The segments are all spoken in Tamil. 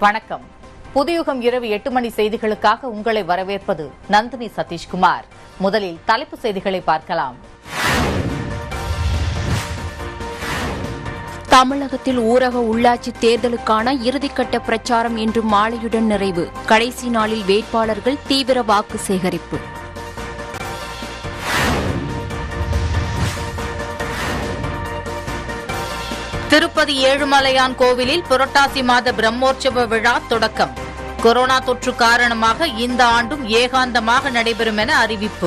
வணக்கம் புதியுகம் இரவு எட்டு மணி செய்திகளுக்காக உங்களை வரவேற்பது நந்தினி சதீஷ்குமார் முதலில் தலைப்பு செய்திகளை பார்க்கலாம் தமிழகத்தில் ஊரக உள்ளாட்சி தேர்தலுக்கான இறுதிக்கட்ட பிரச்சாரம் இன்று மாலையுடன் நிறைவு கடைசி நாளில் வேட்பாளர்கள் தீவிர வாக்கு சேகரிப்பு திருப்பதி ஏழுமலையான் கோவிலில் புரட்டாசி மாத பிரம்மோற்சவ விழா தொடக்கம் கொரோனா தொற்று காரணமாக இந்த ஆண்டும் ஏகாந்தமாக நடைபெறும் என அறிவிப்பு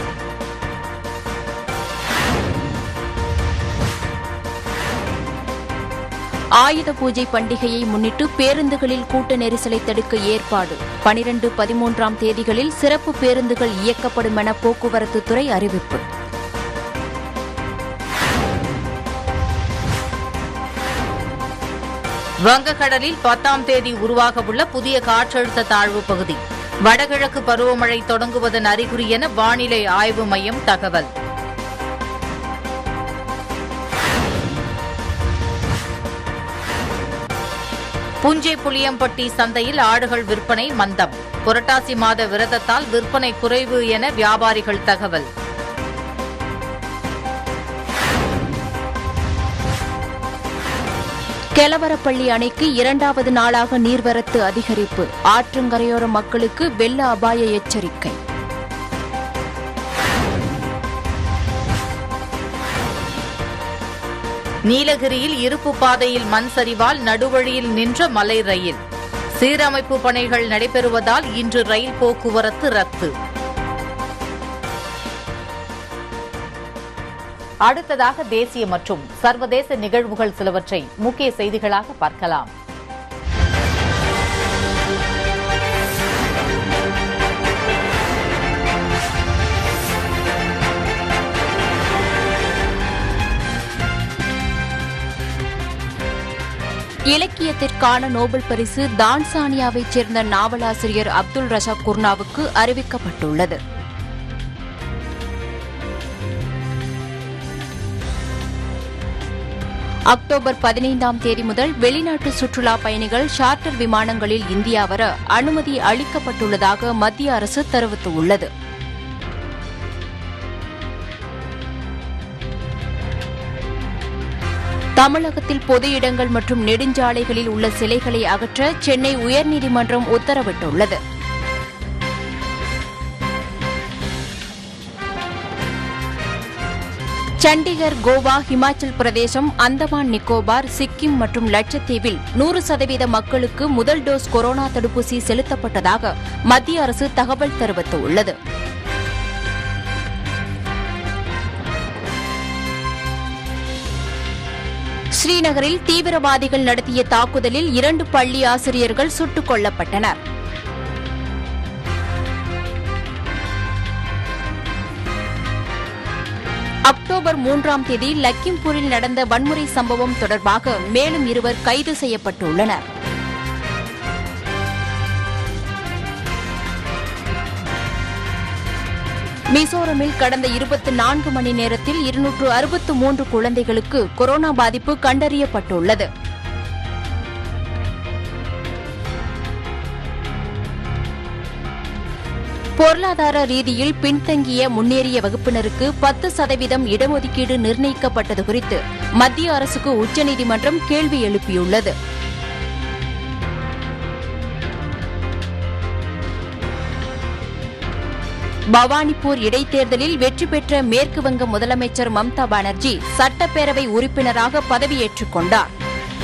ஆயுத பூஜை பண்டிகையை முன்னிட்டு பேருந்துகளில் கூட்ட நெரிசலை தடுக்க ஏற்பாடு பனிரெண்டு பதிமூன்றாம் தேதிகளில் சிறப்பு பேருந்துகள் இயக்கப்படும் என போக்குவரத்து துறை அறிவிப்பு வங்கக்கடலில் பத்தாம் தேதி உருவாகவுள்ள புதிய காற்றழுத்த தாழ்வு பகுதி வடகிழக்கு பருவமழை தொடங்குவதன் அறிகுறி என வானிலை ஆய்வு மையம் தகவல் புஞ்சை புளியம்பட்டி சந்தையில் ஆடுகள் விற்பனை மந்தம் புரட்டாசி மாத விரதத்தால் விற்பனை குறைவு என வியாபாரிகள் தகவல் கெலவரப்பள்ளி அணைக்கு இரண்டாவது நாளாக நீர்வரத்து அதிகரிப்பு ஆற்றங்கரையோர மக்களுக்கு வெள்ள அபாய எச்சரிக்கை நீலகிரியில் இருப்பு பாதையில் மண் சரிவால் நடுவழியில் நின்ற மலை ரயில் சீரமைப்பு பணிகள் நடைபெறுவதால் இன்று ரயில் போக்குவரத்து ரத்து அடுத்ததாக தேசிய மற்றும் சர்வதேச நிகழ்வுகள் சிலவற்றை முக்கிய செய்திகளாக பார்க்கலாம் இலக்கியத்திற்கான நோபல் பரிசு தான்சானியாவைச் சேர்ந்த நாவலாசிரியர் அப்துல் ரஷாக் குர்னாவுக்கு அறிவிக்கப்பட்டுள்ளது அக்டோபர் பதினைந்தாம் தேதி முதல் வெளிநாட்டு சுற்றுலா பயணிகள் சார்ட்டர் விமானங்களில் இந்தியா வர அனுமதி அளிக்கப்பட்டுள்ளதாக மத்திய அரசு தெரிவித்துள்ளது தமிழகத்தில் பொது இடங்கள் மற்றும் நெடுஞ்சாலைகளில் உள்ள சிலைகளை அகற்ற சென்னை உயர்நீதிமன்றம் உத்தரவிட்டுள்ளது சண்டிகர் கோவா ஹிமாச்சல் பிரதேசம் அந்தமான் நிக்கோபார் சிக்கிம் மற்றும் லட்சத்தீவில் நூறு சதவீத மக்களுக்கு முதல் டோஸ் கொரோனா தடுப்பூசி செலுத்தப்பட்டதாக மத்திய அரசு தகவல் தெரிவித்துள்ளது ஸ்ரீநகரில் தீவிரவாதிகள் நடத்திய தாக்குதலில் இரண்டு பள்ளி ஆசிரியர்கள் சுட்டுக் கொல்லப்பட்டனர் அக்டோபர் மூன்றாம் தேதி லக்கிம்பூரில் நடந்த வன்முறை சம்பவம் தொடர்பாக மேலும் இருவர் கைது செய்யப்பட்டுள்ளனர் மிசோரமில் கடந்த இருபத்தி நான்கு மணி நேரத்தில் இருநூற்று அறுபத்து மூன்று குழந்தைகளுக்கு கொரோனா பாதிப்பு கண்டறியப்பட்டுள்ளது பொருளாதார ரீதியில் பின்தங்கிய முன்னேறிய வகுப்பினருக்கு பத்து சதவீதம் இடஒதுக்கீடு நிர்ணயிக்கப்பட்டது குறித்து மத்திய அரசுக்கு உச்சநீதிமன்றம் கேள்வி எழுப்பியுள்ளது பவானிப்பூர் இடைத்தேர்தலில் வெற்றி பெற்ற மேற்கு வங்க முதலமைச்சர் மம்தா பானர்ஜி சட்டப்பேரவை உறுப்பினராக பதவியேற்றுக் கொண்டார்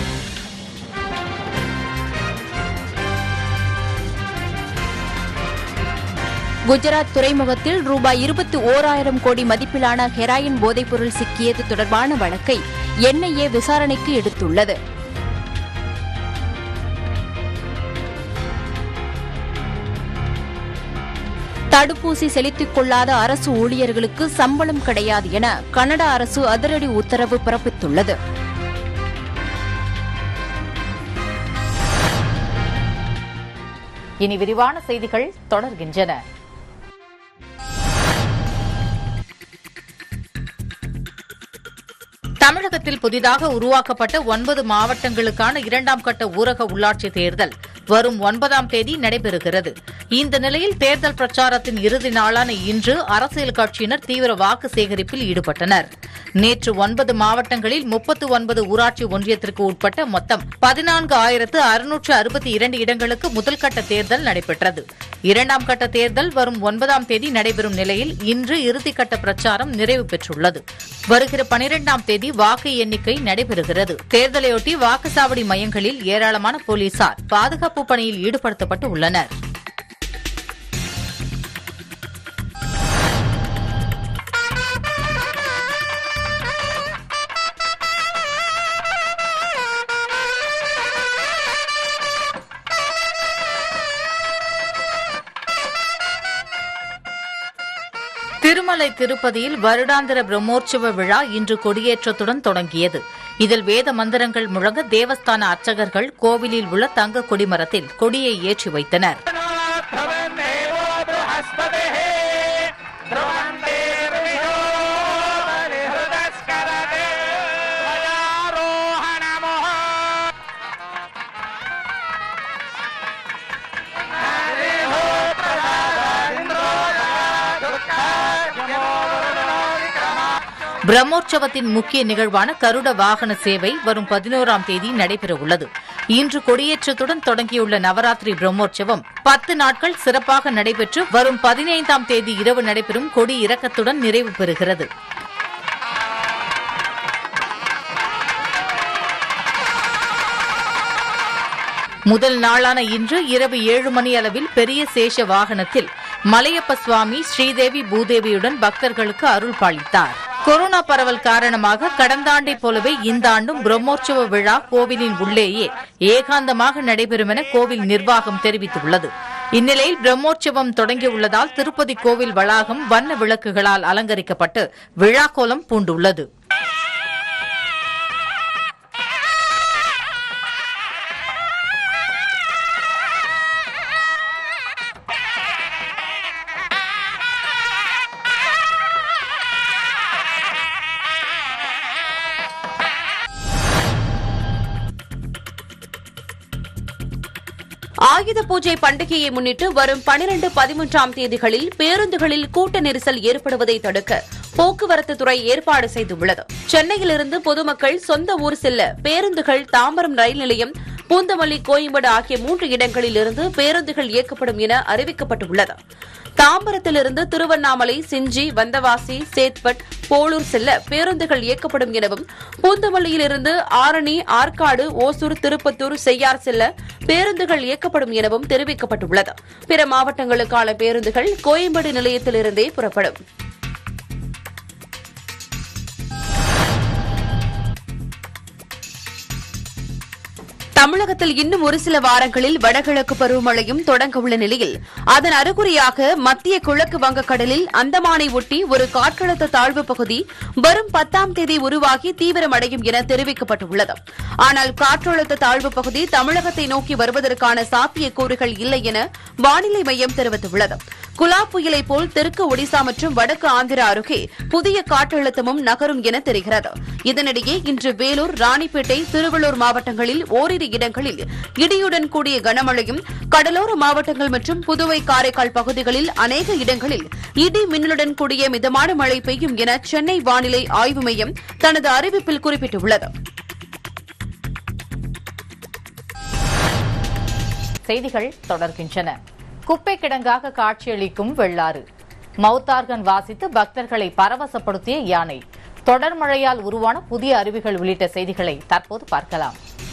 குஜராத் துறைமுகத்தில் ரூபாய் இருபத்தி ஓராயிரம் கோடி மதிப்பிலான ஹெராயின் போதைப்பொருள் சிக்கியது தொடர்பான வழக்கை என்ஐஏ விசாரணைக்கு எடுத்துள்ளது தடுப்பூசி செலுத்திக் கொள்ளாத அரசு ஊழியர்களுக்கு சம்பளம் கிடையாது என கனடா அரசு அதிரடி உத்தரவு பிறப்பித்துள்ளது இனி விரிவான செய்திகள் தொடர்கின்றன தமிழகத்தில் புதிதாக உருவாக்கப்பட்ட ஒன்பது மாவட்டங்களுக்கான இரண்டாம் கட்ட ஊரக உள்ளாட்சி தேர்தல் வரும் ஒன்பதாம் தேதி நடைபெறுகிறது இந்த நிலையில் தேர்தல் பிரச்சாரத்தின் இறுதி நாளான இன்று அரசியல் கட்சியினர் தீவிர வாக்கு சேகரிப்பில் ஈடுபட்டனர் நேற்று ஒன்பது மாவட்டங்களில் முப்பத்து ஒன்பது ஊராட்சி ஒன்றியத்திற்கு உட்பட்ட மொத்தம் பதினான்கு ஆயிரத்து அறுநூற்று அறுபத்தி இரண்டு இடங்களுக்கு முதல்கட்ட தேர்தல் நடைபெற்றது இரண்டாம் கட்ட தேர்தல் வரும் ஒன்பதாம் தேதி நடைபெறும் நிலையில் இன்று இறுதிக்கட்ட பிரச்சாரம் நிறைவு பெற்றுள்ளது வருகிற பனிரெண்டாம் தேதி வாக்கு எண்ணிக்கை நடைபெறுகிறது தேர்தலையொட்டி வாக்குச்சாவடி மையங்களில் ஏராளமான போலீசார் பாதுகாப்பு பணியில் ஈடுபடுத்தப்பட்டு உள்ளனர் திருமலை திருப்பதியில் வருடாந்திர பிரம்மோற்சவ விழா இன்று கொடியேற்றத்துடன் தொடங்கியது இதில் வேத மந்திரங்கள் முழங்க தேவஸ்தான அர்ச்சகர்கள் கோவிலில் உள்ள தங்க கொடிமரத்தில் கொடியை ஏற்றி வைத்தனர் பிரம்மோற்சவத்தின் முக்கிய நிகழ்வான கருட வாகன சேவை வரும் பதினோராம் தேதி நடைபெறவுள்ளது இன்று கொடியேற்றத்துடன் தொடங்கியுள்ள நவராத்திரி பிரம்மோற்சவம் பத்து நாட்கள் சிறப்பாக நடைபெற்று வரும் பதினைந்தாம் தேதி இரவு நடைபெறும் கொடி இறக்கத்துடன் நிறைவு பெறுகிறது முதல் நாளான இன்று இரவு ஏழு மணி அளவில் பெரிய சேஷ வாகனத்தில் மலையப்ப சுவாமி ஸ்ரீதேவி பூதேவியுடன் பக்தர்களுக்கு அருள் பாலித்தார் கொரோனா பரவல் காரணமாக கடந்த ஆண்டைப் போலவே இந்த ஆண்டும் பிரம்மோற்சவ விழா கோவிலின் உள்ளேயே ஏகாந்தமாக நடைபெறும் என கோவில் நிர்வாகம் தெரிவித்துள்ளது இந்நிலையில் பிரம்மோற்சவம் தொடங்கியுள்ளதால் திருப்பதி கோவில் வளாகம் வண்ண விளக்குகளால் அலங்கரிக்கப்பட்டு விழாக்கோலம் பூண்டுள்ளது ஆயுத பூஜை பண்டிகையை முன்னிட்டு வரும் பனிரெண்டு பதிமூன்றாம் தேதிகளில் பேருந்துகளில் கூட்ட நெரிசல் ஏற்படுவதை தடுக்க போக்குவரத்து துறை ஏற்பாடு செய்துள்ளது சென்னையிலிருந்து பொதுமக்கள் சொந்த ஊர் செல்ல பேருந்துகள் தாம்பரம் ரயில் நிலையம் பூந்தமல்லி கோயம்பேடு ஆகிய மூன்று இடங்களில் இருந்து பேருந்துகள் இயக்கப்படும் என அறிவிக்கப்பட்டுள்ளது தாம்பரத்திலிருந்து திருவண்ணாமலை செஞ்சி வந்தவாசி சேத்பட் போளூர் செல்ல பேருந்துகள் இயக்கப்படும் எனவும் பூந்தமல்லியிலிருந்து ஆரணி ஆற்காடு ஓசூர் திருப்பத்தூர் செய்யார் செல்ல பேருந்துகள் இயக்கப்படும் எனவும் தெரிவிக்கப்பட்டுள்ளது பிற மாவட்டங்களுக்கான பேருந்துகள் கோயம்பேடு நிலையத்திலிருந்தே புறப்படும் தமிழகத்தில் இன்னும் ஒரு சில வாரங்களில் வடகிழக்கு பருவமழையும் தொடங்க உள்ள நிலையில் அதன் அறிகுறியாக மத்திய கிழக்கு வங்கக்கடலில் அந்தமானை ஒட்டி ஒரு காற்றழுத்த தாழ்வு பகுதி வரும் பத்தாம் தேதி உருவாகி தீவிரமடையும் என தெரிவிக்கப்பட்டுள்ளது ஆனால் காற்றழுத்த தாழ்வு பகுதி தமிழகத்தை நோக்கி வருவதற்கான சாத்தியக்கூறுகள் இல்லை என வானிலை மையம் தெரிவித்துள்ளது குலா புயலை போல் தெற்கு ஒடிசா மற்றும் வடக்கு ஆந்திரா அருகே புதிய காற்றழுத்தமும் நகரும் என தெரிகிறது இதனிடையே இன்று வேலூர் ராணிப்பேட்டை திருவள்ளூர் மாவட்டங்களில் ஓரிரு இடங்களில் இடியுடன் கூடிய கனமழையும் கடலோர மாவட்டங்கள் மற்றும் புதுவை காரைக்கால் பகுதிகளில் அநேக இடங்களில் இடி மின்னலுடன் கூடிய மிதமான மழை பெய்யும் என சென்னை வானிலை ஆய்வு மையம் தனது அறிவிப்பில் குறிப்பிட்டுள்ளது செய்திகள் தொடர்கின்றன குப்பை கிடங்காக காட்சியளிக்கும் வெள்ளாறு மௌத்தார்கன் வாசித்து பக்தர்களை பரவசப்படுத்திய யானை தொடர் மழையால் உருவான புதிய அருவிகள் உள்ளிட்ட செய்திகளை தற்போது பார்க்கலாம்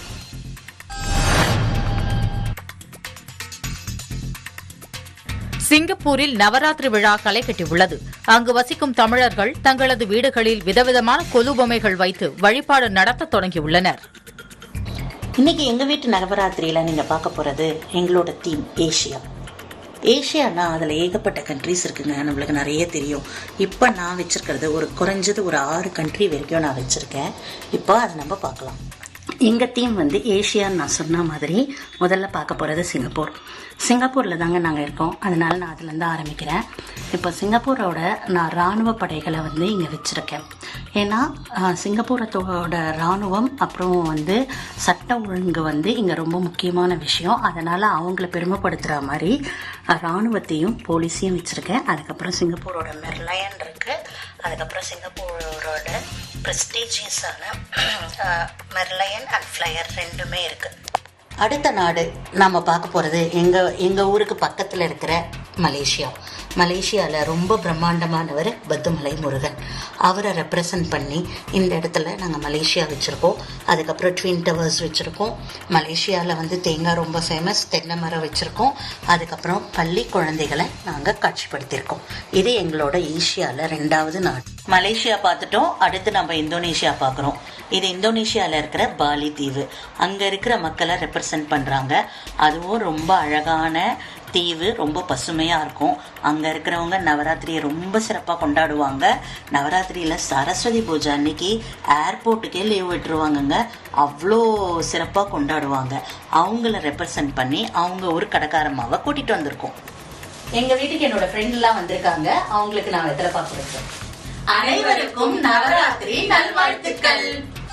சிங்கப்பூரில் நவராத்திரி விழா களை கட்டியுள்ளது அங்கு வசிக்கும் தமிழர்கள் தங்களது வீடுகளில் விதவிதமான கொலு பொம்மைகள் வைத்து வழிபாடு நடத்த தொடங்கியுள்ளனர் இன்னைக்கு எங்கள் வீட்டு நவராத்திரியில் நீங்கள் பார்க்க போகிறது எங்களோட தீம் ஏஷியா ஏஷியானா அதில் ஏகப்பட்ட கண்ட்ரிஸ் இருக்குங்க நம்மளுக்கு நிறைய தெரியும் இப்போ நான் வச்சுருக்கிறது ஒரு குறைஞ்சது ஒரு ஆறு கண்ட்ரி வரைக்கும் நான் வச்சுருக்கேன் இப்போ அதை நம்ம பார்க்கலாம் எங்கள் தீம் வந்து ஏஷியான்னு நான் சொன்ன மாதிரி முதல்ல பார்க்க போகிறது சிங்கப்பூர் சிங்கப்பூரில் தாங்க நாங்கள் இருக்கோம் அதனால நான் அதுலேருந்து ஆரம்பிக்கிறேன் இப்போ சிங்கப்பூரோட நான் இராணுவ படைகளை வந்து இங்கே வச்சுருக்கேன் ஏன்னா அஹ், சிங்கப்பூரத்தோட இராணுவம் அப்புறம் வந்து சட்ட ஒழுங்கு வந்து இங்கே ரொம்ப முக்கியமான விஷயம் அதனால் அவங்கள பெருமைப்படுத்துகிற மாதிரி அஹ், இராணுவத்தையும் போலீஸையும் வச்சுருக்கேன் அதுக்கப்புறம் சிங்கப்பூரோட மெர்லயன் இருக்குது அதுக்கப்புறம் சிங்கப்பூரோட ப்ரெஸ்டீஜியஸான மெர்லயன் அண்ட் ஃப்ளையர் ரெண்டுமே இருக்குது அடுத்த நாடு நம்ம பார்க்க போகிறது எங்கள் எங்கள் ஊருக்கு பக்கத்தில் இருக்கிற மலேசியா மலேசியாவில் ரொம்ப பிரம்மாண்டமானவர் பத்துமலை முருகன் அவரை ரெப்ரசன்ட் பண்ணி இந்த இடத்துல நாங்கள் மலேசியா வச்சுருக்கோம் அதுக்கப்புறம் ட்வின் டவர்ஸ் வச்சுருக்கோம் மலேசியாவில் வந்து தேங்காய் ரொம்ப ஃபேமஸ் தென்னை மரம் வச்சுருக்கோம் அதுக்கப்புறம் பள்ளி குழந்தைகளை நாங்கள் காட்சிப்படுத்தியிருக்கோம் இது எங்களோட ஏஷியாவில் ரெண்டாவது நாடு மலேசியா பார்த்துட்டோம் அடுத்து நம்ம இந்தோனேஷியா பார்க்குறோம் இது இந்தோனேஷியாவில் இருக்கிற பாலி தீவு அங்கே இருக்கிற மக்களை ரெப்ரசன்ட் பண்ணுறாங்க அதுவும் ரொம்ப அழகான தீவு ரொம்ப பசுமையாக இருக்கும் அங்கே இருக்கிறவங்க நவராத்திரியை ரொம்ப சிறப்பாக கொண்டாடுவாங்க நவராத்திரியில் சரஸ்வதி பூஜை அன்னைக்கு ஏர்போர்ட்டுக்கே லீவ் விட்டுருவாங்கங்க அவ்வளோ சிறப்பாக கொண்டாடுவாங்க அவங்கள ரெப்ரசன்ட் பண்ணி அவங்க ஒரு கடைக்காரம்மாவை கூட்டிகிட்டு வந்திருக்கோம் எங்கள் வீட்டுக்கு என்னோட ஃப்ரெண்ட்லாம் வந்திருக்காங்க அவங்களுக்கு நான் வெத்தலை பார்க்க வச்சேன் அனைவருக்கும் நவராத்திரி நல்வாழ்த்துக்கள்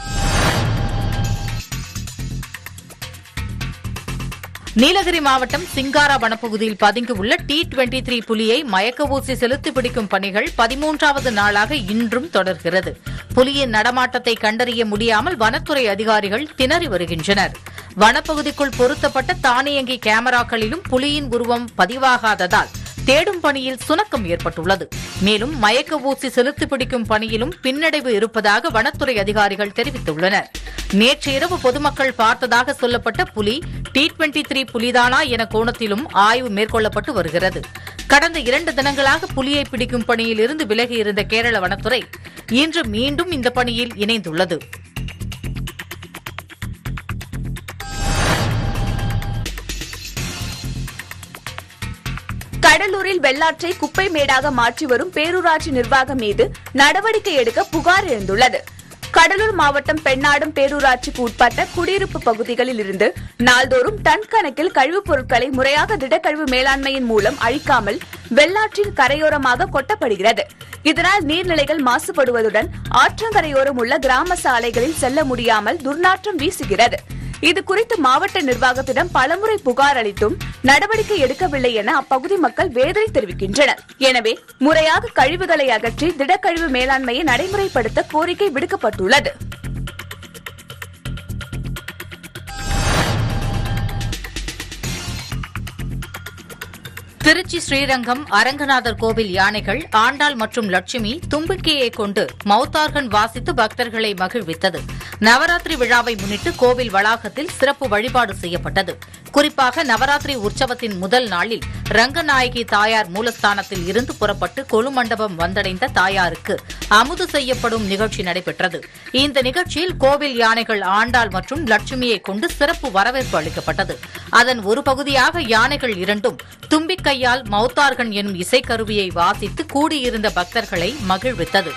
நீலகிரி மாவட்டம் சிங்காரா வனப்பகுதியில் பதுங்கியுள்ள டி டுவெண்டி த்ரீ புலியை மயக்க ஊசி செலுத்தி பிடிக்கும் பணிகள் பதிமூன்றாவது நாளாக இன்றும் தொடர்கிறது புலியின் நடமாட்டத்தை கண்டறிய முடியாமல் வனத்துறை அதிகாரிகள் திணறி வருகின்றனர் வனப்பகுதிக்குள் பொருத்தப்பட்ட தானியங்கி கேமராக்களிலும் புலியின் உருவம் பதிவாகாததால் தேடும் பணியில் சுணக்கம் ஏற்பட்டுள்ளது மேலும் மயக்க ஊசி செலுத்தி பிடிக்கும் பணியிலும் பின்னடைவு இருப்பதாக வனத்துறை அதிகாரிகள் தெரிவித்துள்ளனர் நேற்று இரவு பொதுமக்கள் பார்த்ததாக சொல்லப்பட்ட புலி டி டுவெண்டி த்ரீ புலிதானா என கோணத்திலும் ஆய்வு மேற்கொள்ளப்பட்டு வருகிறது கடந்த இரண்டு தினங்களாக புலியை பிடிக்கும் பணியில் இருந்து விலகியிருந்த கேரள வனத்துறை இன்று மீண்டும் இந்த பணியில் இணைந்துள்ளது கடலூரில் வெள்ளாற்றை குப்பை மேடாக மாற்றி வரும் பேரூராட்சி நிர்வாகம் மீது நடவடிக்கை எடுக்க புகார் எழுந்துள்ளது கடலூர் மாவட்டம் பெண்ணாடும் பேரூராட்சிக்கு உட்பட்ட குடியிருப்பு பகுதிகளில் இருந்து நாள்தோறும் டன் கணக்கில் கழிவுப் பொருட்களை முறையாக திடக்கழிவு மேலாண்மையின் மூலம் அழிக்காமல் வெள்ளாற்றின் கரையோரமாக கொட்டப்படுகிறது இதனால் நீர்நிலைகள் மாசுபடுவதுடன் ஆற்றங்கரையோரம் உள்ள கிராம சாலைகளில் செல்ல முடியாமல் துர்நாற்றம் வீசுகிறது இது குறித்து மாவட்ட நிர்வாகத்திடம் பலமுறை புகார் அளித்தும் நடவடிக்கை எடுக்கவில்லை என அப்பகுதி மக்கள் வேதனை தெரிவிக்கின்றனர் எனவே முறையாக கழிவுகளை அகற்றி திடக்கழிவு மேலாண்மையை நடைமுறைப்படுத்த கோரிக்கை விடுக்கப்பட்டுள்ளது திருச்சி ஸ்ரீரங்கம் அரங்கநாதர் கோவில் யானைகள் ஆண்டாள் மற்றும் லட்சுமி தும்பிக்கையை கொண்டு மௌத்தார்கன் வாசித்து பக்தர்களை மகிழ்வித்தது நவராத்திரி விழாவை முன்னிட்டு கோவில் வளாகத்தில் சிறப்பு வழிபாடு செய்யப்பட்டது குறிப்பாக நவராத்திரி உற்சவத்தின் முதல் நாளில் ரங்கநாயகி தாயார் மூலஸ்தானத்தில் இருந்து புறப்பட்டு கொலுமண்டபம் வந்தடைந்த தாயாருக்கு அமுது செய்யப்படும் நிகழ்ச்சி நடைபெற்றது இந்த நிகழ்ச்சியில் கோவில் யானைகள் ஆண்டாள் மற்றும் லட்சுமியை கொண்டு சிறப்பு வரவேற்பு அளிக்கப்பட்டது அதன் ஒரு பகுதியாக யானைகள் இரண்டும் தும்பிக்கையால் மௌத்தார்கன் எனும் இசைக்கருவியை வாசித்து கூடியிருந்த பக்தர்களை மகிழ்வித்தது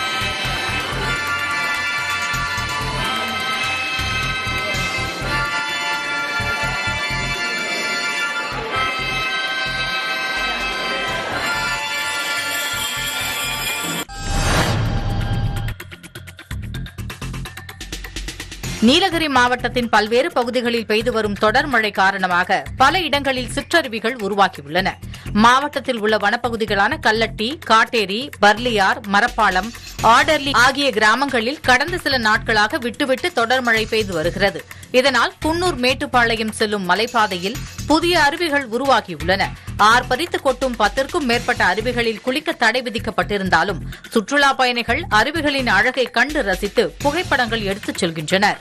நீலகிரி மாவட்டத்தின் பல்வேறு பகுதிகளில் பெய்து வரும் தொடர் மழை காரணமாக பல இடங்களில் சிற்றருவிகள் உருவாகியுள்ளன மாவட்டத்தில் உள்ள வனப்பகுதிகளான கல்லட்டி காட்டேரி பர்லியார் மரப்பாலம் ஆடர்லி ஆகிய கிராமங்களில் கடந்த சில நாட்களாக விட்டுவிட்டு தொடர் மழை பெய்து வருகிறது இதனால் குன்னூர் மேட்டுப்பாளையம் செல்லும் மலைப்பாதையில் புதிய அருவிகள் உருவாகியுள்ளன ஆர்ப்பரித்து கொட்டும் பத்திற்கும் மேற்பட்ட அருவிகளில் குளிக்க தடை விதிக்கப்பட்டிருந்தாலும் சுற்றுலா பயணிகள் அருவிகளின் அழகை கண்டு ரசித்து புகைப்படங்கள் எடுத்துச் செல்கின்றனர்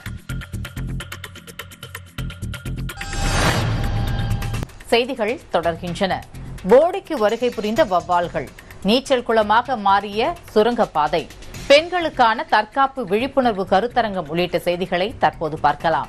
செய்திகள் தொடர்கின்றன போடிக்கு வருகை புரிந்த வவ்வால்கள் நீச்சல் குளமாக மாறிய சுரங்கப்பாதை பெண்களுக்கான தற்காப்பு விழிப்புணர்வு கருத்தரங்கம் உள்ளிட்ட செய்திகளை தற்போது பார்க்கலாம்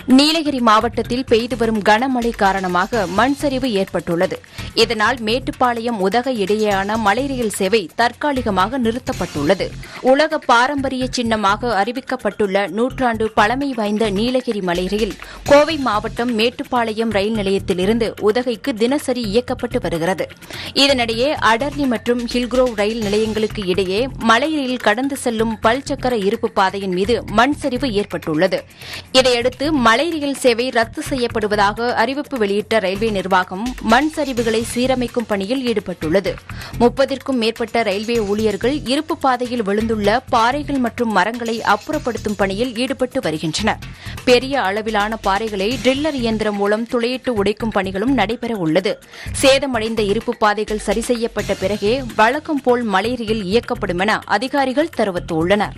நீலகிரி மாவட்டத்தில் பெய்து வரும் கனமழை காரணமாக மண் சரிவு ஏற்பட்டுள்ளது இதனால் மேட்டுப்பாளையம் உதகை இடையேயான மலை ரயில் சேவை தற்காலிகமாக நிறுத்தப்பட்டுள்ளது உலக பாரம்பரிய சின்னமாக அறிவிக்கப்பட்டுள்ள நூற்றாண்டு பழமை வாய்ந்த நீலகிரி மலை ரயில் கோவை மாவட்டம் மேட்டுப்பாளையம் ரயில் நிலையத்திலிருந்து உதகைக்கு தினசரி இயக்கப்பட்டு வருகிறது இதனிடையே அடர்லி மற்றும் ஹில்க்ரோவ் ரயில் நிலையங்களுக்கு இடையே மலை ரயில் கடந்து செல்லும் பல்சக்கர இருப்பு பாதையின் மீது மண் சரிவு ஏற்பட்டுள்ளது இதையடுத்து மலை ரயில் சேவை ரத்து செய்யப்படுவதாக அறிவிப்பு வெளியிட்ட ரயில்வே நிர்வாகம் மண் சரிவுகளை சீரமைக்கும் பணியில் ஈடுபட்டுள்ளது முப்பதிற்கும் மேற்பட்ட ரயில்வே ஊழியர்கள் இருப்பு பாதையில் விழுந்துள்ள பாறைகள் மற்றும் மரங்களை அப்புறப்படுத்தும் பணியில் ஈடுபட்டு வருகின்றனர் பெரிய அளவிலான பாறைகளை ட்ரில்லர் இயந்திரம் மூலம் துளையிட்டு உடைக்கும் பணிகளும் நடைபெற உள்ளது சேதமடைந்த இருப்பு பாதைகள் சரி செய்யப்பட்ட பிறகே வழக்கம் போல் மலை ரயில் இயக்கப்படும் என அதிகாரிகள் தெரிவித்துள்ளனா்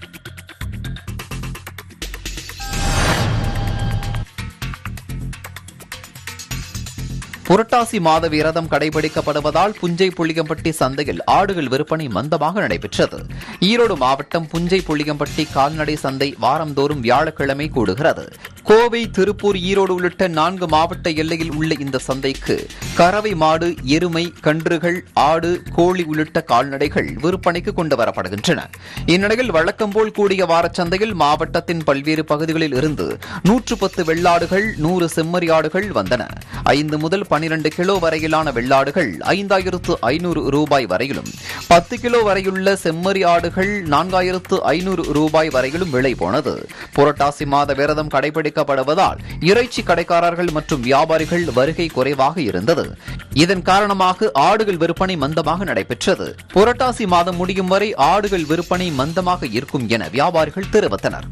புரட்டாசி மாத விரதம் கடைபிடிக்கப்படுவதால் புஞ்சை புளியம்பட்டி சந்தையில் ஆடுகள் விற்பனை மந்தமாக நடைபெற்றது ஈரோடு மாவட்டம் புஞ்சை புளியம்பட்டி கால்நடை சந்தை வாரந்தோறும் வியாழக்கிழமை கூடுகிறது கோவை திருப்பூர் ஈரோடு உள்ளிட்ட நான்கு மாவட்ட எல்லையில் உள்ள இந்த சந்தைக்கு கறவை மாடு எருமை கன்றுகள் ஆடு கோழி உள்ளிட்ட கால்நடைகள் விற்பனைக்கு கொண்டு வரப்படுகின்றன இந்நிலையில் வழக்கம்போல் கூடிய வாரச்சந்தையில் மாவட்டத்தின் பல்வேறு பகுதிகளில் இருந்து நூற்று பத்து வெள்ளாடுகள் நூறு செம்மறி ஆடுகள் வந்தன ஐந்து முதல் பனிரெண்டு கிலோ வரையிலான வெள்ளாடுகள் ஐந்தாயிரத்து ஐநூறு ரூபாய் வரையிலும் பத்து கிலோ வரையுள்ள செம்மறி ஆடுகள் நான்காயிரத்து ஐநூறு ரூபாய் வரையிலும் விலை போனது புரட்டாசி மாத விரதம் கடைபிடிக்கப்படுவதால் இறைச்சி கடைக்காரர்கள் மற்றும் வியாபாரிகள் வருகை குறைவாக இருந்தது இதன் காரணமாக ஆடுகள் விற்பனை மந்தமாக நடைபெற்றது புரட்டாசி மாதம் முடியும் வரை ஆடுகள் விற்பனை மந்தமாக இருக்கும் என வியாபாரிகள் தெரிவித்தனர்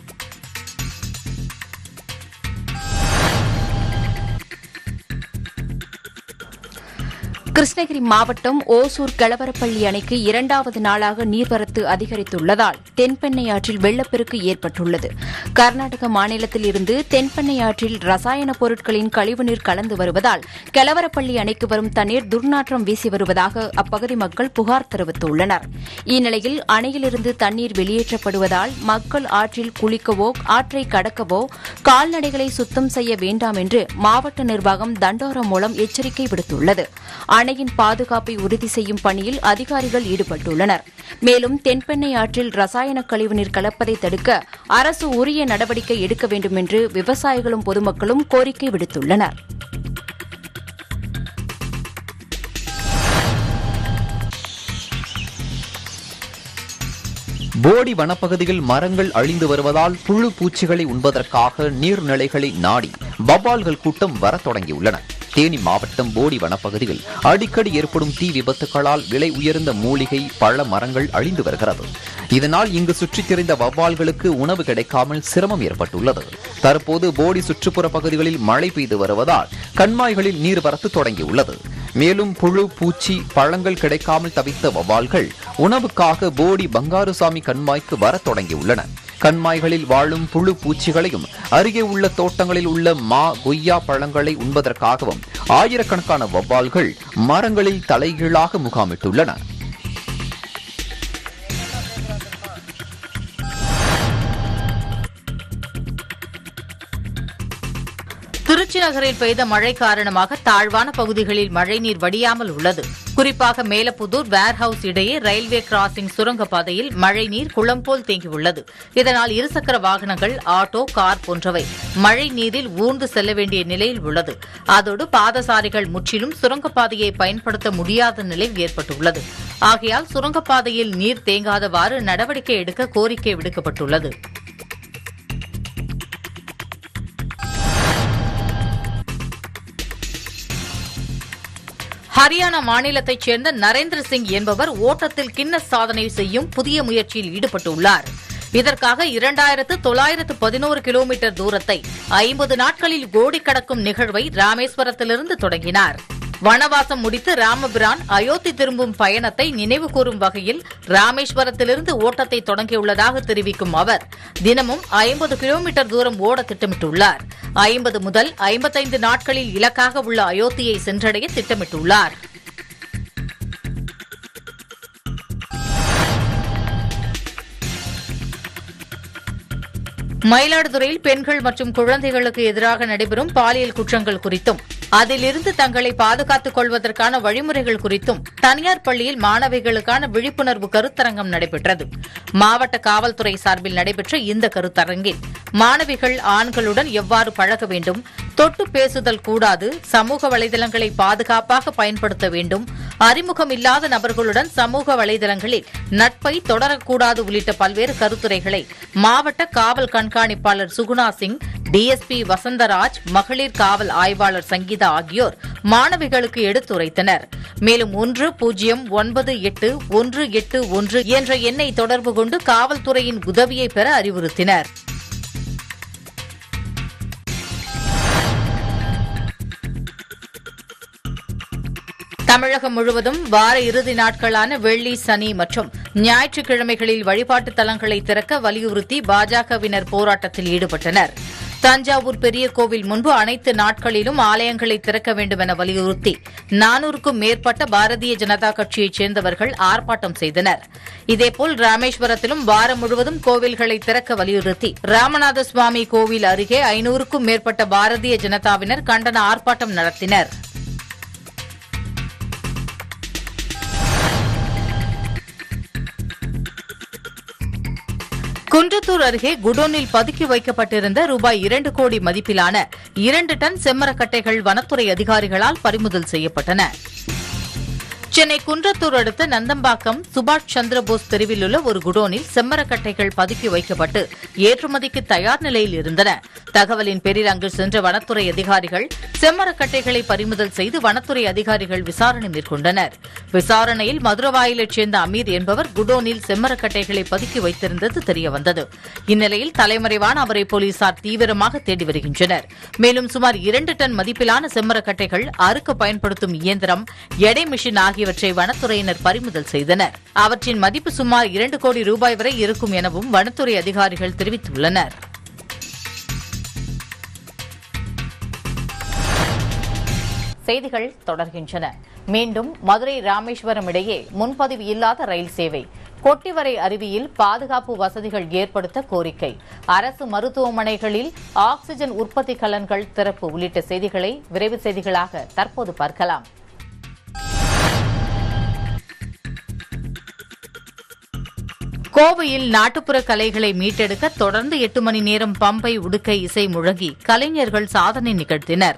கிருஷ்ணகிரி மாவட்டம் ஓசூர் கலவரப்பள்ளி அணைக்கு இரண்டாவது நாளாக நீர்வரத்து அதிகரித்துள்ளதால் தென்பெண்ணை ஆற்றில் வெள்ளப்பெருக்கு ஏற்பட்டுள்ளது கர்நாடக மாநிலத்தில் இருந்து தென்பெண்ணை ஆற்றில் ரசாயன பொருட்களின் கழிவுநீர் கலந்து வருவதால் கலவரப்பள்ளி அணைக்கு வரும் தண்ணீர் துர்நாற்றம் வீசி வருவதாக அப்பகுதி மக்கள் புகார் தெரிவித்துள்ளனர் இந்நிலையில் அணையிலிருந்து தண்ணீர் வெளியேற்றப்படுவதால் மக்கள் ஆற்றில் குளிக்கவோ ஆற்றை கடக்கவோ கால்நடைகளை சுத்தம் செய்ய வேண்டாம் என்று மாவட்ட நிர்வாகம் தண்டோரா மூலம் எச்சரிக்கை விடுத்துள்ளது அணையின் பாதுகாப்பை உறுதி செய்யும் பணியில் அதிகாரிகள் ஈடுபட்டுள்ளனர் மேலும் தென்பெண்ணை ஆற்றில் ரசாயன கழிவுநீர் கலப்பதை தடுக்க அரசு உரிய நடவடிக்கை எடுக்க வேண்டும் என்று விவசாயிகளும் பொதுமக்களும் கோரிக்கை விடுத்துள்ளனர் போடி வனப்பகுதியில் மரங்கள் அழிந்து வருவதால் புழு பூச்சிகளை உண்பதற்காக நீர்நிலைகளை நாடி வவ்வால்கள் கூட்டம் வரத் தொடங்கியுள்ளன தேனி மாவட்டம் போடி வனப்பகுதியில் அடிக்கடி ஏற்படும் தீ விபத்துகளால் விலை உயர்ந்த மூலிகை பழ மரங்கள் அழிந்து வருகிறது இதனால் இங்கு சுற்றித் திரிந்த வவ்வால்களுக்கு உணவு கிடைக்காமல் சிரமம் ஏற்பட்டுள்ளது தற்போது போடி சுற்றுப்புற பகுதிகளில் மழை பெய்து வருவதால் கண்மாய்களில் நீர்வரத்து தொடங்கியுள்ளது மேலும் புழு பூச்சி பழங்கள் கிடைக்காமல் தவித்த வவ்வால்கள் உணவுக்காக போடி பங்காருசாமி கண்மாய்க்கு வரத் தொடங்கியுள்ளன கண்மாய்களில் வாழும் புழு பூச்சிகளையும் அருகே உள்ள தோட்டங்களில் உள்ள மா கொய்யா பழங்களை உண்பதற்காகவும் ஆயிரக்கணக்கான வவ்வால்கள் மரங்களில் தலைகீழாக முகாமிட்டுள்ளன திருச்சி நகரில் பெய்த மழை காரணமாக தாழ்வான பகுதிகளில் மழைநீர் வடியாமல் உள்ளது குறிப்பாக மேலப்புதூர் வேர்ஹவுஸ் இடையே ரயில்வே கிராசிங் சுரங்கப்பாதையில் மழைநீர் குளம் போல் தேங்கியுள்ளது இதனால் இருசக்கர வாகனங்கள் ஆட்டோ கார் போன்றவை மழை நீரில் ஊர்ந்து செல்ல வேண்டிய நிலையில் உள்ளது அதோடு பாதசாரிகள் முற்றிலும் சுரங்கப்பாதையை பயன்படுத்த முடியாத நிலை ஏற்பட்டுள்ளது ஆகையால் சுரங்கப்பாதையில் நீர் தேங்காதவாறு நடவடிக்கை எடுக்க கோரிக்கை விடுக்கப்பட்டுள்ளது ஹரியானா மாநிலத்தைச் சேர்ந்த நரேந்திர சிங் என்பவர் ஓட்டத்தில் கின்னஸ் சாதனை செய்யும் புதிய முயற்சியில் ஈடுபட்டுள்ளார் இதற்காக இரண்டாயிரத்து தொள்ளாயிரத்து பதினோரு கிலோமீட்டர் தூரத்தை ஐம்பது நாட்களில் ஓடி கடக்கும் நிகழ்வை ராமேஸ்வரத்திலிருந்து தொடங்கினார் வனவாசம் முடித்து ராமபிரான் அயோத்தி திரும்பும் பயணத்தை நினைவு கூறும் வகையில் ராமேஸ்வரத்திலிருந்து ஓட்டத்தை தொடங்கியுள்ளதாக தெரிவிக்கும் அவர் தினமும் ஐம்பது கிலோமீட்டர் தூரம் ஓட திட்டமிட்டுள்ளார் ஐம்பது முதல் ஐம்பத்தைந்து நாட்களில் இலக்காக உள்ள அயோத்தியை சென்றடைய திட்டமிட்டுள்ளார் மயிலாடுதுறையில் பெண்கள் மற்றும் குழந்தைகளுக்கு எதிராக நடைபெறும் பாலியல் குற்றங்கள் குறித்தும் அதிலிருந்து தங்களை பாதுகாத்துக் கொள்வதற்கான வழிமுறைகள் குறித்தும் தனியார் பள்ளியில் மாணவிகளுக்கான விழிப்புணர்வு கருத்தரங்கம் நடைபெற்றது மாவட்ட காவல்துறை சார்பில் நடைபெற்ற இந்த கருத்தரங்கில் மாணவிகள் ஆண்களுடன் எவ்வாறு பழக வேண்டும் தொட்டு பேசுதல் கூடாது சமூக வலைதளங்களை பாதுகாப்பாக பயன்படுத்த வேண்டும் அறிமுகம் இல்லாத நபர்களுடன் சமூக வலைதளங்களில் நட்பை தொடரக்கூடாது உள்ளிட்ட பல்வேறு கருத்துரைகளை மாவட்ட காவல் கண்காணிப்பாளர் சுகுணா சிங் டிஎஸ்பி வசந்தராஜ் மகளிர் காவல் ஆய்வாளர் சங்கீதா ஆகியோர் மாணவிகளுக்கு எடுத்துரைத்தனர் மேலும் ஒன்று பூஜ்ஜியம் ஒன்பது எட்டு ஒன்று எட்டு ஒன்று என்ற எண்ணை தொடர்பு கொண்டு காவல்துறையின் உதவியை பெற அறிவுறுத்தினர் தமிழகம் முழுவதும் வார இறுதி நாட்களான வெள்ளி சனி மற்றும் ஞாயிற்றுக்கிழமைகளில் வழிபாட்டுத் தலங்களை திறக்க வலியுறுத்தி பாஜகவினர் போராட்டத்தில் ஈடுபட்டனர் தஞ்சாவூர் பெரிய கோவில் முன்பு அனைத்து நாட்களிலும் ஆலயங்களை திறக்க வேண்டும் என வலியுறுத்தி நானூறுக்கும் மேற்பட்ட பாரதிய ஜனதா கட்சியைச் சேர்ந்தவர்கள் ஆர்ப்பாட்டம் செய்தனர் இதேபோல் ராமேஸ்வரத்திலும் வாரம் முழுவதும் கோவில்களை திறக்க வலியுறுத்தி ராமநாத சுவாமி கோவில் அருகே ஐநூறுக்கும் மேற்பட்ட பாரதிய ஜனதாவினர் கண்டன ஆர்ப்பாட்டம் நடத்தினர் குன்றத்தூர் அருகே குடோனில் பதுக்கி வைக்கப்பட்டிருந்த ரூபாய் இரண்டு கோடி மதிப்பிலான இரண்டு டன் செம்மரக்கட்டைகள் வனத்துறை அதிகாரிகளால் பறிமுதல் செய்யப்பட்டன சென்னை குன்றத்தூர் அடுத்த நந்தம்பாக்கம் சுபாஷ் சந்திரபோஸ் தெருவில் உள்ள ஒரு குடோனில் செம்மரக்கட்டைகள் பதுக்கி வைக்கப்பட்டு ஏற்றுமதிக்கு தயார் நிலையில் இருந்தன தகவலின் பேரில் அங்கு சென்ற வனத்துறை அதிகாரிகள் செம்மரக்கட்டைகளை பறிமுதல் செய்து வனத்துறை அதிகாரிகள் விசாரணை மேற்கொண்டனர் விசாரணையில் மதுரவாயிலைச் சேர்ந்த அமீர் என்பவர் குடோனில் செம்மரக்கட்டைகளை பதுக்கி வைத்திருந்தது தெரியவந்தது இந்நிலையில் தலைமறைவான அவரை போலீசார் தீவிரமாக தேடி வருகின்றனர் மேலும் சுமார் இரண்டு டன் மதிப்பிலான செம்மரக்கட்டைகள் அறுக்க பயன்படுத்தும் இயந்திரம் எடை மிஷின் ஆகியவற்றை வனத்துறையினர் பறிமுதல் செய்தனர் அவற்றின் மதிப்பு சுமார் இரண்டு கோடி ரூபாய் வரை இருக்கும் எனவும் வனத்துறை அதிகாரிகள் தெரிவித்துள்ளனர் செய்திகள் தொடர்கின்றன மீண்டும் மதுரை ராமேஸ்வரம் இடையே முன்பதிவு இல்லாத ரயில் சேவை கொட்டிவரை அருவியில் பாதுகாப்பு வசதிகள் ஏற்படுத்த கோரிக்கை அரசு மருத்துவமனைகளில் ஆக்ஸிஜன் உற்பத்தி கலன்கள் திறப்பு உள்ளிட்ட செய்திகளை விரைவு செய்திகளாக தற்போது பார்க்கலாம் கோவையில் நாட்டுப்புற கலைகளை மீட்டெடுக்க தொடர்ந்து எட்டு மணி நேரம் பம்பை உடுக்கை இசை முழங்கி கலைஞர்கள் சாதனை நிகழ்த்தினர்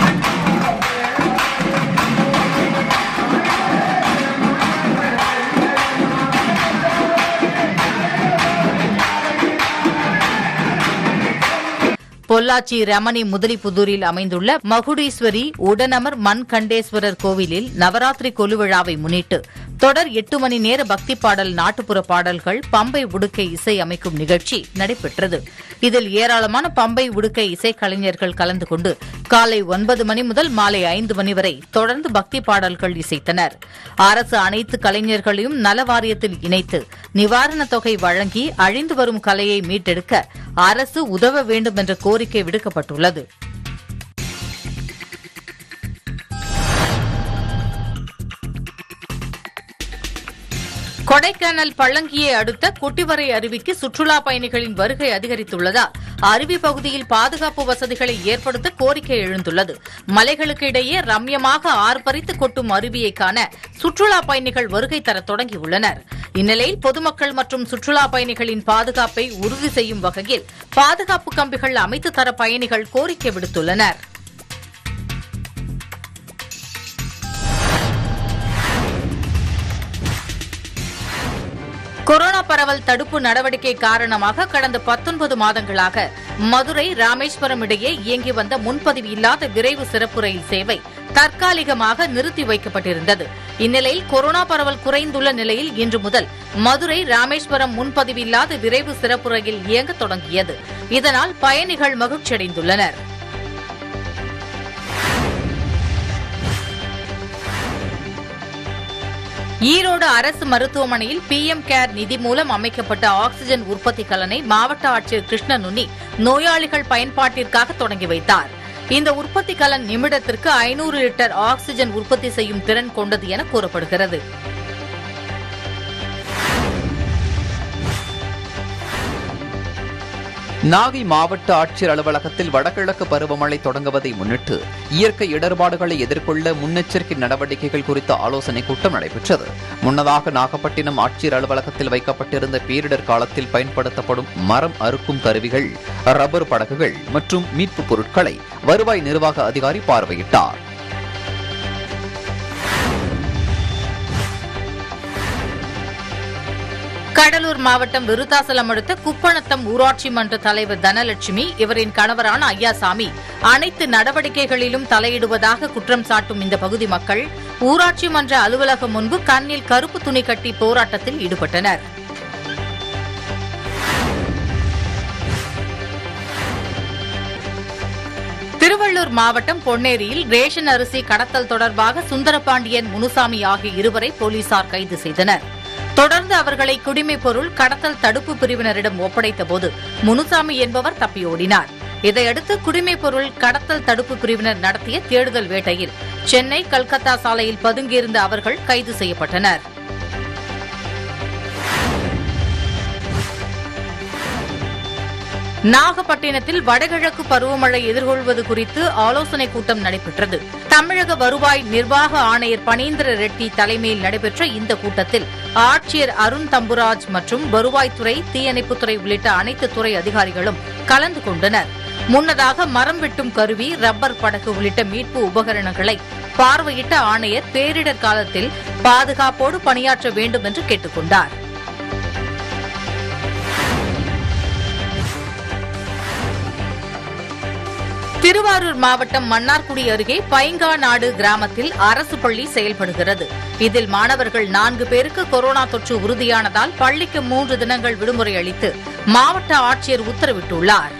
பொள்ளாச்சி ரமணி முதலிப்புதூரில் அமைந்துள்ள மகுடீஸ்வரி உடனமர் மண்கண்டேஸ்வரர் கோவிலில் நவராத்திரி கொலுவிழாவை முன்னிட்டு தொடர் எட்டு மணி நேர பக்தி பாடல் நாட்டுப்புற பாடல்கள் பம்பை உடுக்கை இசை அமைக்கும் நிகழ்ச்சி நடைபெற்றது இதில் ஏராளமான பம்பை உடுக்கை இசைக்கலைஞர்கள் கலந்து கொண்டு காலை ஒன்பது மணி முதல் மாலை ஐந்து மணி வரை தொடர்ந்து பக்தி பாடல்கள் இசைத்தனர் அரசு அனைத்து கலைஞர்களையும் நல வாரியத்தில் இணைத்து நிவாரணத் தொகை வழங்கி அழிந்து வரும் கலையை மீட்டெடுக்க அரசு உதவ வேண்டும் என்ற கோரிக்கை விடுக்கப்பட்டுள்ளது கொடைக்கானல் பள்ளங்கியை அடுத்த குட்டிவரை அருவிக்கு சுற்றுலா பயணிகளின் வருகை அதிகரித்துள்ளதால் அருவி பகுதியில் பாதுகாப்பு வசதிகளை ஏற்படுத்த கோரிக்கை எழுந்துள்ளது மலைகளுக்கு இடையே ரம்யமாக ஆர்ப்பரித்து கொட்டும் அருவியை காண சுற்றுலா பயணிகள் வருகை தர தொடங்கியுள்ளனர் இந்நிலையில் பொதுமக்கள் மற்றும் சுற்றுலா பயணிகளின் பாதுகாப்பை உறுதி செய்யும் வகையில் பாதுகாப்பு கம்பிகள் அமைத்து தர பயணிகள் கோரிக்கை விடுத்துள்ளனர் கொரோனா பரவல் தடுப்பு நடவடிக்கை காரணமாக கடந்த பத்தொன்பது மாதங்களாக மதுரை ராமேஸ்வரம் இடையே இயங்கி வந்த முன்பதிவு இல்லாத விரைவு சிறப்பு ரயில் சேவை தற்காலிகமாக நிறுத்தி வைக்கப்பட்டிருந்தது இந்நிலையில் கொரோனா பரவல் குறைந்துள்ள நிலையில் இன்று முதல் மதுரை ராமேஸ்வரம் முன்பதிவு இல்லாத விரைவு சிறப்பு ரயில் இயங்க தொடங்கியது இதனால் பயணிகள் மகிழ்ச்சியடைந்துள்ளனர் ஈரோடு அரசு மருத்துவமனையில் பிஎம் கேர் நிதி மூலம் அமைக்கப்பட்ட ஆக்ஸிஜன் உற்பத்தி கலனை மாவட்ட ஆட்சியர் கிருஷ்ணனுனி நோயாளிகள் பயன்பாட்டிற்காக தொடங்கி வைத்தார் இந்த உற்பத்தி கலன் நிமிடத்திற்கு ஐநூறு லிட்டர் ஆக்ஸிஜன் உற்பத்தி செய்யும் திறன் கொண்டது என கூறப்படுகிறது நாகை மாவட்ட ஆட்சியர் அலுவலகத்தில் வடகிழக்கு பருவமழை தொடங்குவதை முன்னிட்டு இயற்கை இடர்பாடுகளை எதிர்கொள்ள முன்னெச்சரிக்கை நடவடிக்கைகள் குறித்த ஆலோசனைக் கூட்டம் நடைபெற்றது முன்னதாக நாகப்பட்டினம் ஆட்சியர் அலுவலகத்தில் வைக்கப்பட்டிருந்த பேரிடர் காலத்தில் பயன்படுத்தப்படும் மரம் அறுக்கும் கருவிகள் ரப்பர் படகுகள் மற்றும் மீட்புப் பொருட்களை வருவாய் நிர்வாக அதிகாரி பார்வையிட்டார் கடலூர் மாவட்டம் விருத்தாசலம் அடுத்த குப்பணத்தம் ஊராட்சி மன்ற தலைவர் தனலட்சுமி இவரின் கணவரான ஐயாசாமி அனைத்து நடவடிக்கைகளிலும் தலையிடுவதாக குற்றம் சாட்டும் இந்த பகுதி மக்கள் ஊராட்சி மன்ற அலுவலகம் முன்பு கண்ணில் கருப்பு துணி கட்டி போராட்டத்தில் ஈடுபட்டனர் திருவள்ளூர் மாவட்டம் பொன்னேரியில் ரேஷன் அரிசி கடத்தல் தொடர்பாக சுந்தரபாண்டியன் முனுசாமி ஆகிய இருவரை போலீசார் கைது செய்தனர் தொடர்ந்து அவர்களை குடிமைப் பொருள் கடத்தல் தடுப்பு பிரிவினரிடம் ஒப்படைத்தபோது முனுசாமி என்பவர் தப்பியோடினார் இதையடுத்து குடிமைப் பொருள் கடத்தல் தடுப்பு பிரிவினர் நடத்திய தேடுதல் வேட்டையில் சென்னை கல்கத்தா சாலையில் பதுங்கியிருந்த அவர்கள் கைது செய்யப்பட்டனர் நாகப்பட்டினத்தில் வடகிழக்கு பருவமழை எதிர்கொள்வது குறித்து ஆலோசனைக் கூட்டம் நடைபெற்றது தமிழக வருவாய் நிர்வாக ஆணையர் பனீந்திர ரெட்டி தலைமையில் நடைபெற்ற இந்த கூட்டத்தில் ஆட்சியர் அருண் தம்புராஜ் மற்றும் வருவாய்த்துறை தீயணைப்புத்துறை உள்ளிட்ட அனைத்து துறை அதிகாரிகளும் கலந்து கொண்டனர் முன்னதாக மரம் வெட்டும் கருவி ரப்பர் படகு உள்ளிட்ட மீட்பு உபகரணங்களை பார்வையிட்ட ஆணையர் பேரிடர் காலத்தில் பாதுகாப்போடு பணியாற்ற வேண்டும் என்று கேட்டுக் கொண்டார் திருவாரூர் மாவட்டம் மன்னார்குடி அருகே பைங்காநாடு கிராமத்தில் அரசு பள்ளி செயல்படுகிறது இதில் மாணவர்கள் நான்கு பேருக்கு கொரோனா தொற்று உறுதியானதால் பள்ளிக்கு மூன்று தினங்கள் விடுமுறை அளித்து மாவட்ட ஆட்சியர் உத்தரவிட்டுள்ளார்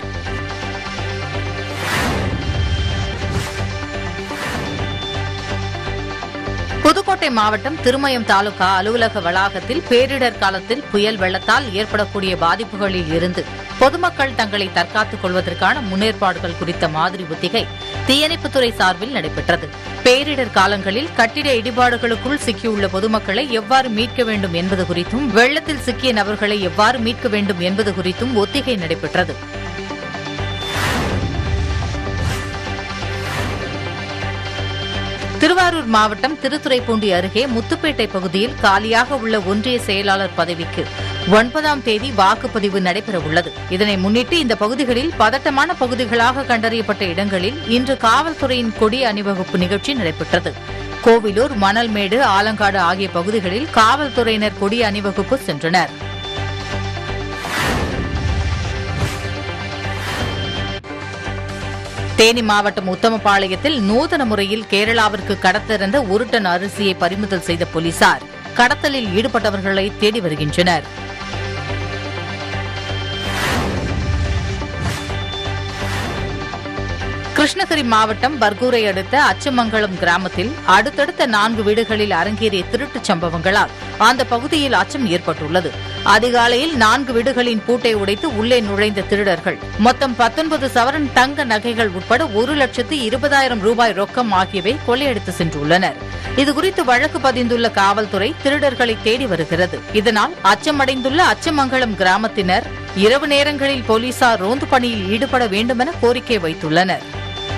புதுக்கோட்டை மாவட்டம் திருமயம் தாலுகா அலுவலக வளாகத்தில் பேரிடர் காலத்தில் புயல் வெள்ளத்தால் ஏற்படக்கூடிய பாதிப்புகளில் இருந்து பொதுமக்கள் தங்களை தற்காத்துக் கொள்வதற்கான முன்னேற்பாடுகள் குறித்த மாதிரி ஒத்திகை தீயணைப்புத்துறை சார்பில் நடைபெற்றது பேரிடர் காலங்களில் கட்டிட இடிபாடுகளுக்குள் சிக்கியுள்ள பொதுமக்களை எவ்வாறு மீட்க வேண்டும் என்பது குறித்தும் வெள்ளத்தில் சிக்கிய நபர்களை எவ்வாறு மீட்க வேண்டும் என்பது குறித்தும் ஒத்திகை நடைபெற்றது திருவாரூர் மாவட்டம் திருத்துறைப்பூண்டி அருகே முத்துப்பேட்டை பகுதியில் காலியாக உள்ள ஒன்றிய செயலாளர் பதவிக்கு ஒன்பதாம் தேதி வாக்குப்பதிவு நடைபெறவுள்ளது இதனை முன்னிட்டு இந்த பகுதிகளில் பதட்டமான பகுதிகளாக கண்டறியப்பட்ட இடங்களில் இன்று காவல்துறையின் கொடி அணிவகுப்பு நிகழ்ச்சி நடைபெற்றது கோவிலூர் மணல்மேடு ஆலங்காடு ஆகிய பகுதிகளில் காவல்துறையினர் கொடி அணிவகுப்பு சென்றனர் தேனி மாவட்டம் உத்தமபாளையத்தில் நூதன முறையில் கேரளாவிற்கு கடத்திருந்த ஒரு டன் அரிசியை பறிமுதல் செய்த போலீசார் கடத்தலில் ஈடுபட்டவர்களை தேடி வருகின்றனர் கிருஷ்ணகிரி மாவட்டம் பர்கூரை அடுத்த அச்சமங்கலம் கிராமத்தில் அடுத்தடுத்த நான்கு வீடுகளில் அரங்கேறிய திருட்டுச் சம்பவங்களால் அந்த பகுதியில் அச்சம் ஏற்பட்டுள்ளது அதிகாலையில் நான்கு வீடுகளின் பூட்டை உடைத்து உள்ளே நுழைந்த திருடர்கள் மொத்தம் பத்தொன்பது சவரன் தங்க நகைகள் உட்பட ஒரு லட்சத்து இருபதாயிரம் ரூபாய் ரொக்கம் ஆகியவை கொள்ளையடித்து சென்றுள்ளனர் இதுகுறித்து வழக்கு பதிந்துள்ள காவல்துறை திருடர்களை தேடி வருகிறது இதனால் அச்சமடைந்துள்ள அச்சமங்கலம் கிராமத்தினர் இரவு நேரங்களில் போலீசார் ரோந்து பணியில் ஈடுபட வேண்டுமென கோரிக்கை வைத்துள்ளனர்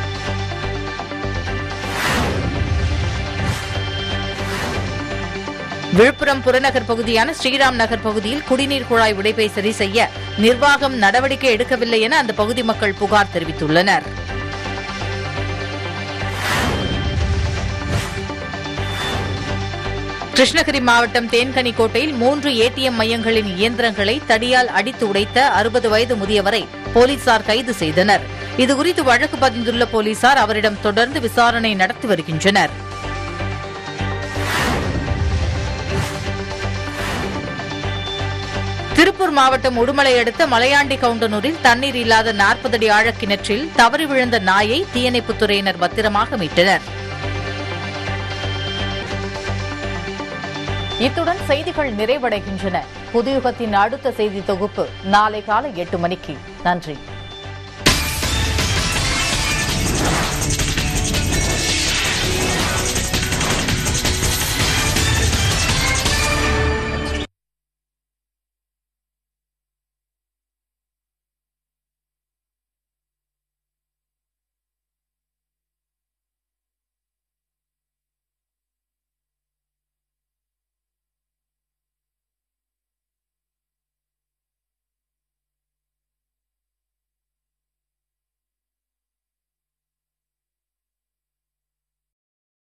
விழுப்புரம் புறநகர் பகுதியான ஸ்ரீராம் நகர் பகுதியில் குடிநீர் குழாய் உடைப்பை சரி செய்ய நிர்வாகம் நடவடிக்கை எடுக்கவில்லை என அந்த பகுதி மக்கள் புகார் தெரிவித்துள்ளனர் கிருஷ்ணகிரி மாவட்டம் தேன்கனிக்கோட்டையில் மூன்று ஏடிஎம் மையங்களின் இயந்திரங்களை தடியால் அடித்து உடைத்த அறுபது வயது முதியவரை போலீசார் கைது செய்தனர் இதுகுறித்து வழக்கு பதிந்துள்ள போலீசார் அவரிடம் தொடர்ந்து விசாரணை நடத்தி வருகின்றனர் திருப்பூர் மாவட்டம் உடுமலை அடுத்த மலையாண்டி கவுண்டனூரில் தண்ணீர் இல்லாத நாற்பது அடி ஆழக்கிணற்றில் தவறி விழுந்த நாயை தீயணைப்புத்துறையினர் பத்திரமாக மீட்டனர் இத்துடன் செய்திகள் நிறைவடைகின்றன புதுயுகத்தின் அடுத்த செய்தி தொகுப்பு நாளை காலை எட்டு மணிக்கு நன்றி